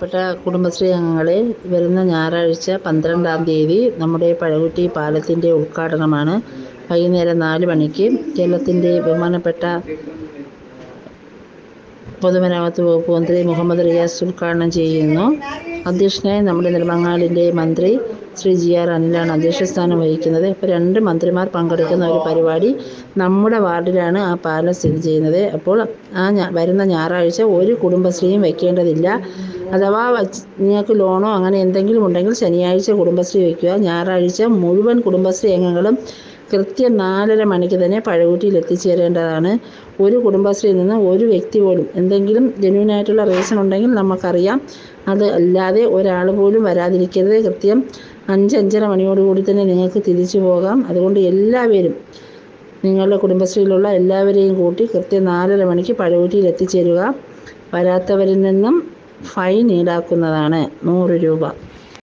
പ്രിയപ്പെട്ട കുടുംബശ്രീ അംഗങ്ങളെ വരുന്ന ഞായറാഴ്ച പന്ത്രണ്ടാം തീയതി നമ്മുടെ പഴകുറ്റി പാലത്തിൻ്റെ ഉദ്ഘാടനമാണ് വൈകുന്നേരം നാല് മണിക്ക് കേരളത്തിൻ്റെ ബഹുമാനപ്പെട്ട പൊതുമരാമത്ത് വകുപ്പ് മന്ത്രി മുഹമ്മദ് റിയാസ് ഉദ്ഘാടനം ചെയ്യുന്നു അധ്യക്ഷനായി നമ്മുടെ നെടുമങ്ങാടിൻ്റെ മന്ത്രി ശ്രീ ജി ആർ അനിലാണ് അധ്യക്ഷ സ്ഥാനം വഹിക്കുന്നത് ഇപ്പോൾ രണ്ട് മന്ത്രിമാർ പങ്കെടുക്കുന്ന ഒരു പരിപാടി നമ്മുടെ വാർഡിലാണ് ആ പാലം സ്ഥിതി ചെയ്യുന്നത് അപ്പോൾ ആ വരുന്ന ഞായറാഴ്ച ഒരു കുടുംബശ്രീയും വയ്ക്കേണ്ടതില്ല അഥവാ നിങ്ങൾക്ക് ലോണോ അങ്ങനെ എന്തെങ്കിലും ഉണ്ടെങ്കിൽ ശനിയാഴ്ച കുടുംബശ്രീ വയ്ക്കുക ഞായറാഴ്ച മുഴുവൻ കുടുംബശ്രീ അംഗങ്ങളും കൃത്യം നാലര മണിക്ക് തന്നെ പഴകുറ്റിയിൽ എത്തിച്ചേരേണ്ടതാണ് ഒരു കുടുംബശ്രീയിൽ നിന്ന് ഒരു വ്യക്തി പോലും എന്തെങ്കിലും ജെന്യൂനായിട്ടുള്ള റീസൺ ഉണ്ടെങ്കിൽ നമുക്കറിയാം അത് അല്ലാതെ ഒരാൾ പോലും വരാതിരിക്കരുത് കൃത്യം അഞ്ച് അഞ്ചര മണിയോടുകൂടി തന്നെ നിങ്ങൾക്ക് തിരിച്ചു പോകാം അതുകൊണ്ട് എല്ലാവരും നിങ്ങളുടെ കുടുംബശ്രീയിലുള്ള എല്ലാവരെയും കൂട്ടി കൃത്യം നാലര മണിക്ക് പഴകുറ്റിയിൽ എത്തിച്ചേരുക വരാത്തവരിൽ നിന്നും ഫൈൻ ഈടാക്കുന്നതാണ് നൂറ് രൂപ